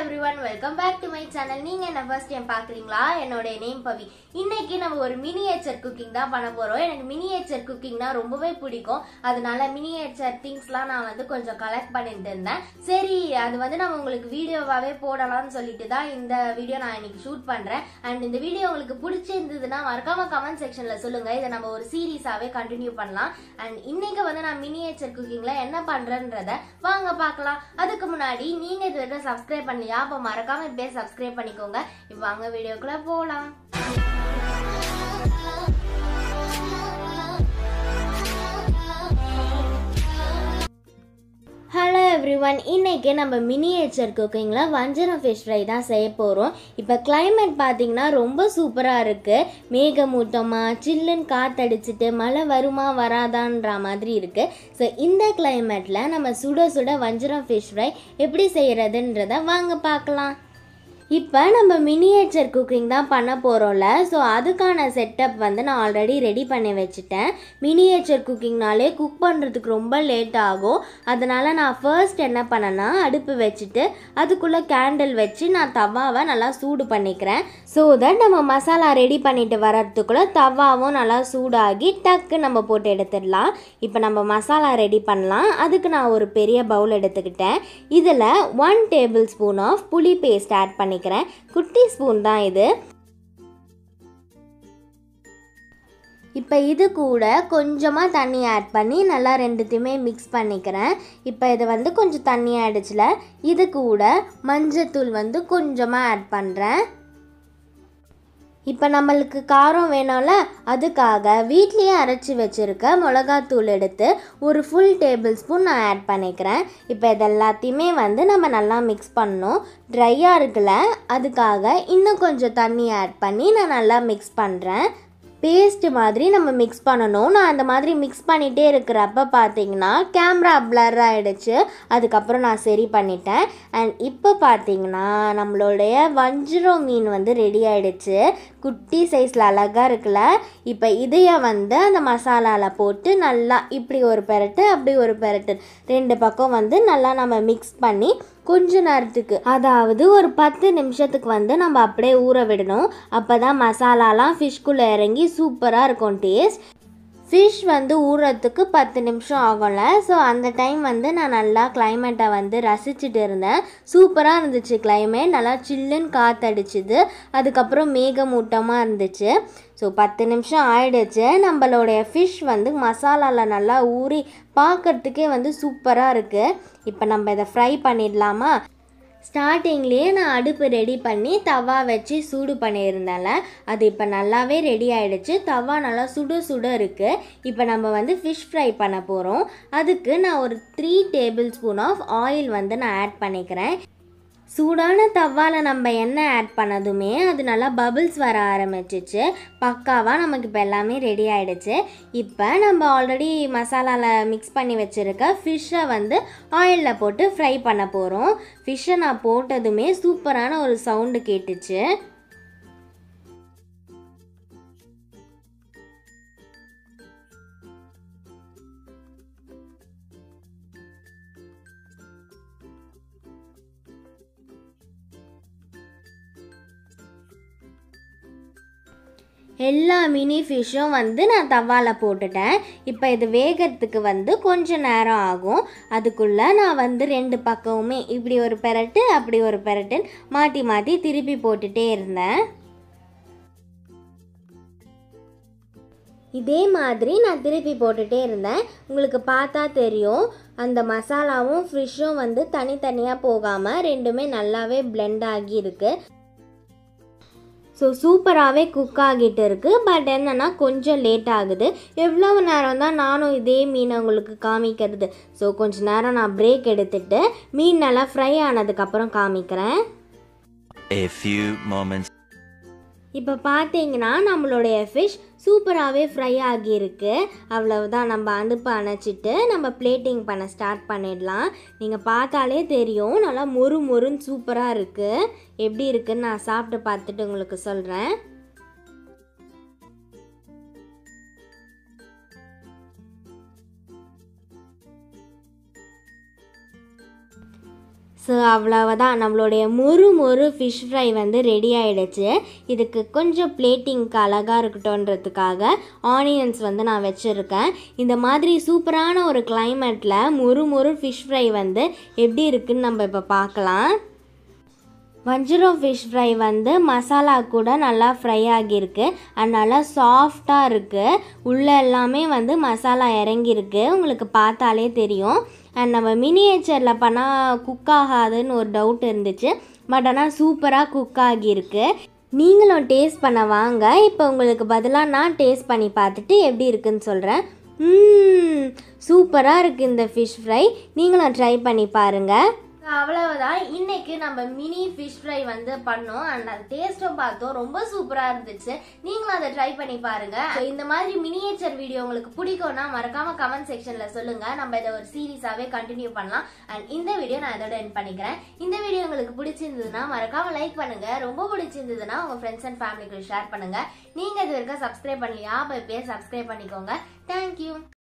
every everyone welcome back to my channel நீங்க என்ன first time பாக்குறீங்களா என்னோட நேம் பவி இன்னைக்கு நம்ம ஒரு மினியேச்சர் குக்கிங் தான் பண்ண போறோம் எனக்கு மினியேச்சர் குக்கிங்னா ரொம்பவே பிடிக்கும் அதனால மினியேச்சர் திங்ஸ்லாம் நான் வந்து கொஞ்சம் கலெக்ட் பண்ணிட்டு இருந்தேன் சரி அது வந்து நம்ம உங்களுக்கு வீடியோவாவே போடலாம்னு சொல்லிட்டு தான் இந்த வீடியோ நான் இன்னைக்கு ஷூட் பண்றேன் அண்ட் இந்த வீடியோ உங்களுக்கு பிடிச்சிருந்ததுன்னா மறக்காம கமெண்ட் செக்ஷன்ல சொல்லுங்க இதை நம்ம ஒரு சீரீஸாவே கண்டினியூ பண்ணலாம் அண்ட் இன்னைக்கு வந்து நான் மினியேச்சர் குக்கிங்ல என்ன பண்றேன்றத வாங்க பார்க்கலாம் அதுக்கு முன்னாடி நீங்க இது வரைக்கும் சப்ஸ்கிரைப் பண்ணலையா அப்ப மறக்காம இப்படியே சப்ஸ்கிரைப் பண்ணிக்கோங்க இப்ப வாங்க வீடியோக்குள்ள போலாம் ஹலோ எவ்ரி ஒன் இன்றைக்கி நம்ம மினியேச்சர் குக்கிங்கில் வஞ்சரம் ஃபிஷ் ஃப்ரை தான் செய்ய போகிறோம் இப்போ climate பார்த்தீங்கன்னா ரொம்ப சூப்பராக இருக்குது மேகமூட்டமாக சில்லுன்னு காத்தடிச்சிட்டு மழை வருமா வராதான்ற மாதிரி இருக்குது ஸோ இந்த கிளைமேட்டில் நம்ம சுட சுட வஞ்சரம் ஃபிஷ் ஃப்ரை எப்படி செய்கிறதுன்றத வாங்க பார்க்கலாம் இப்போ நம்ம மினியேச்சர் குக்கிங் தான் பண்ண போகிறோம்ல ஸோ அதுக்கான செட்டப் வந்து நான் ஆல்ரெடி ரெடி பண்ணி வச்சுட்டேன் மினியேச்சர் குக்கிங்னாலே குக் பண்ணுறதுக்கு ரொம்ப லேட் ஆகும் அதனால் நான் ஃபர்ஸ்ட் என்ன பண்ணேன்னா அடுப்பு வச்சுட்டு அதுக்குள்ளே கேண்டில் வச்சு நான் தவாவை நல்லா சூடு பண்ணிக்கிறேன் ஸோ தட் நம்ம மசாலா ரெடி பண்ணிட்டு வர்றதுக்குள்ளே தவாவும் நல்லா சூடாகி டக்கு நம்ம போட்டு எடுத்துடலாம் இப்போ நம்ம மசாலா ரெடி பண்ணலாம் அதுக்கு நான் ஒரு பெரிய பவுல் எடுத்துக்கிட்டேன் இதில் ஒன் டேபிள் ஸ்பூன் ஆஃப் புளி பேஸ்ட் ஆட் பண்ணிக்கிறேன் குட்டி ஸ்பூன் தான் இது இப்போ இது கூட கொஞ்சமாக தண்ணி ஆட் பண்ணி நல்லா ரெண்டுத்தையுமே மிக்ஸ் பண்ணிக்கிறேன் இப்போ இது வந்து கொஞ்சம் தண்ணி ஆயிடுச்சுல இது கூட மஞ்சத்தூள் வந்து கொஞ்சமாக ஆட் பண்ணுறேன் இப்போ நம்மளுக்கு காரம் வேணும்ல அதுக்காக வீட்லேயே அரைச்சி வச்சுருக்க மிளகாத்தூள் எடுத்து ஒரு ஃபுல் டேபிள் ஸ்பூன் நான் ஆட் பண்ணிக்கிறேன் இப்போ இது எல்லாத்தையுமே வந்து நம்ம நல்லா மிக்ஸ் பண்ணணும் ட்ரையாக இருக்குல்ல அதுக்காக இன்னும் கொஞ்சம் தண்ணி ஆட் பண்ணி நான் நல்லா மிக்ஸ் பண்ணுறேன் பேஸ்ட் மாதிரி நம்ம மிக்ஸ் பண்ணணும் நான் அந்த மாதிரி மிக்ஸ் பண்ணிகிட்டே இருக்கிறப்ப பார்த்தீங்கன்னா கேமரா பிளர் ஆகிடுச்சு அதுக்கப்புறம் நான் சரி பண்ணிட்டேன் அண்ட் இப்போ பார்த்தீங்கன்னா நம்மளுடைய வஞ்சிரம் மீன் வந்து ரெடி ஆயிடுச்சு குட்டி சைஸில் அழகாக இருக்குல்ல இப்போ இதைய வந்து அந்த மசாலாவில் போட்டு நல்லா இப்படி ஒரு பெரட்டு அப்படி ஒரு பெரட்டு ரெண்டு பக்கம் வந்து நல்லா நம்ம மிக்ஸ் பண்ணி கொஞ்ச நேரத்துக்கு அதாவது ஒரு பத்து நிமிஷத்துக்கு வந்து நம்ம அப்படியே ஊற விடணும் அப்போ தான் மசாலாலாம் ஃபிஷ்குள்ளே இறங்கி சூப்பராக இருக்கும் டேஸ்ட் ஃபிஷ் வந்து ஊறுறதுக்கு பத்து நிமிஷம் ஆகும்ல ஸோ அந்த டைம் வந்து நான் நல்லா கிளைமேட்டை வந்து ரசிச்சுட்டு இருந்தேன் சூப்பராக இருந்துச்சு கிளைமேட் நல்லா சில்லுன்னு காத்தடிச்சுது அதுக்கப்புறம் மேகமூட்டமாக இருந்துச்சு ஸோ பத்து நிமிஷம் ஆயிடுச்சு நம்மளுடைய ஃபிஷ் வந்து மசாலாவில் நல்லா ஊறி பார்க்கறதுக்கே வந்து சூப்பராக இருக்குது இப்போ நம்ம இதை ஃப்ரை பண்ணிடலாமா ஸ்டார்டிங்லேயே நான் அடுப்பு ரெடி பண்ணி தவா வச்சு சூடு பண்ணியிருந்தேன்ல அது இப்போ நல்லாவே ரெடி ஆயிடுச்சு தவா நல்லா சுட சுட இருக்குது இப்போ நம்ம வந்து ஃபிஷ் ஃப்ரை பண்ண போகிறோம் அதுக்கு நான் ஒரு three tablespoon of oil வந்து நான் ஆட் பண்ணிக்கிறேன் சூடான தவால நம்ம எண்ணெய் ஆட் பண்ணதுமே அது நல்லா பபிள்ஸ் வர ஆரம்பிச்சிச்சு பக்காவாக நமக்கு இப்போ எல்லாமே ரெடி ஆயிடுச்சு இப்போ நம்ம ஆல்ரெடி மசாலாவில் மிக்ஸ் பண்ணி வச்சுருக்க ஃபிஷ்ஷை வந்து ஆயிலில் போட்டு ஃப்ரை பண்ண போகிறோம் ஃபிஷ்ஷை நான் போட்டதுமே சூப்பரான ஒரு சவுண்டு கேட்டுச்சு எல்லா மினி ஃபிஷ்ஷும் வந்து நான் தவாவில் போட்டுட்டேன் இப்போ இது வேகிறதுக்கு வந்து கொஞ்ச நேரம் ஆகும் அதுக்குள்ளே நான் வந்து ரெண்டு பக்கமுமே இப்படி ஒரு பெரட்டு அப்படி ஒரு பெரட்டு மாற்றி மாற்றி திருப்பி போட்டுட்டே இருந்தேன் இதே மாதிரி நான் திருப்பி போட்டுட்டே இருந்தேன் உங்களுக்கு பார்த்தா தெரியும் அந்த மசாலாவும் ஃபிஷ்ஷும் வந்து தனித்தனியாக போகாமல் ரெண்டுமே நல்லாவே பிளெண்ட் ஆகி இருக்குது ஸோ சூப்பராகவே குக் ஆகிட்டு இருக்குது பட் என்னென்னா கொஞ்சம் லேட் ஆகுது எவ்வளவு நேரம் தான் நானும் இதே மீனை உங்களுக்கு காமிக்கிறது ஸோ கொஞ்ச நேரம் நான் பிரேக் எடுத்துட்டு மீன் நல்லா ஃப்ரை ஆனதுக்கப்புறம் காமிக்கிறேன் A few moments இப்போ பார்த்தீங்கன்னா நம்மளுடைய ஃபிஷ் சூப்பராகவே ஃப்ரை ஆகியிருக்கு அவ்வளவுதான் நம்ம அடுப்பை அணைச்சிட்டு நம்ம பிளேட்டிங் பண்ண ஸ்டார்ட் பண்ணிடலாம் நீங்கள் பார்த்தாலே தெரியும் நல்லா மொறு மொறுன்னு சூப்பராக இருக்குது எப்படி இருக்குன்னு நான் சாப்பிட்டு பார்த்துட்டு உங்களுக்கு சொல்கிறேன் ஸோ அவ்வளவுதான் நம்மளுடைய மொறு மொறு ஃபிஷ் ஃப்ரை வந்து ரெடி ஆயிடுச்சு இதுக்கு கொஞ்சம் பிளேட்டிங்க்கு அழகாக இருக்கட்டும்ன்றதுக்காக ஆனியன்ஸ் வந்து நான் வச்சுருக்கேன் இந்த மாதிரி சூப்பரான ஒரு கிளைமேட்டில் மொறு மொறு ஃபிஷ் ஃப்ரை வந்து எப்படி இருக்குன்னு நம்ம இப்போ பார்க்கலாம் வஞ்சிரம் ஃபிஷ் ஃப்ரை வந்து மசாலா கூட நல்லா ஃப்ரை ஆகியிருக்கு அதனால் சாஃப்டாக இருக்குது உள்ளே எல்லாமே வந்து மசாலா இறங்கியிருக்கு உங்களுக்கு பார்த்தாலே தெரியும் அண்ட் நம்ம மினியேச்சரில் பண்ணால் குக் ஆகாதுன்னு ஒரு டவுட் இருந்துச்சு பட் ஆனால் சூப்பராக குக் ஆகியிருக்கு நீங்களும் டேஸ்ட் பண்ண வாங்க இப்போ உங்களுக்கு பதிலாக நான் டேஸ்ட் பண்ணி பார்த்துட்டு எப்படி இருக்குன்னு சொல்கிறேன் சூப்பராக இருக்குது இந்த ஃபிஷ் ஃப்ரை நீங்களும் ட்ரை பண்ணி பாருங்கள் அவ்வளவுதான் இன்னைக்கு நம்ம மினி ஃபிஷ் ஃப்ரை வந்து பண்ணோம் அண்ட் அது டேஸ்ட்டும் பார்த்தோம் ரொம்ப சூப்பரா இருந்துச்சு நீங்களும் அதை ட்ரை பண்ணி பாருங்க So, இந்த மாதிரி மினியேச்சர் வீடியோ உங்களுக்கு பிடிக்கும்னா மறக்காம கமெண்ட் செக்ஷன்ல சொல்லுங்க நம்ம இதை ஒரு சீரீஸாவே கண்டினியூ பண்ணலாம் அண்ட் இந்த வீடியோ நான் இதோட என் பண்ணிக்கிறேன் இந்த வீடியோ உங்களுக்கு பிடிச்சிருந்ததுன்னா மறக்காம லைக் பண்ணுங்க ரொம்ப பிடிச்சிருந்ததுன்னா உங்க ஃப்ரெண்ட்ஸ் அண்ட் ஃபேமிலிக்கு ஷேர் பண்ணுங்க நீங்க இது வரைக்கும் சப்ஸ்கிரைப் பண்ணலையா இப்போ இப்பயே சப்ஸ்கிரைப் பண்ணிக்கோங்க தேங்க்யூ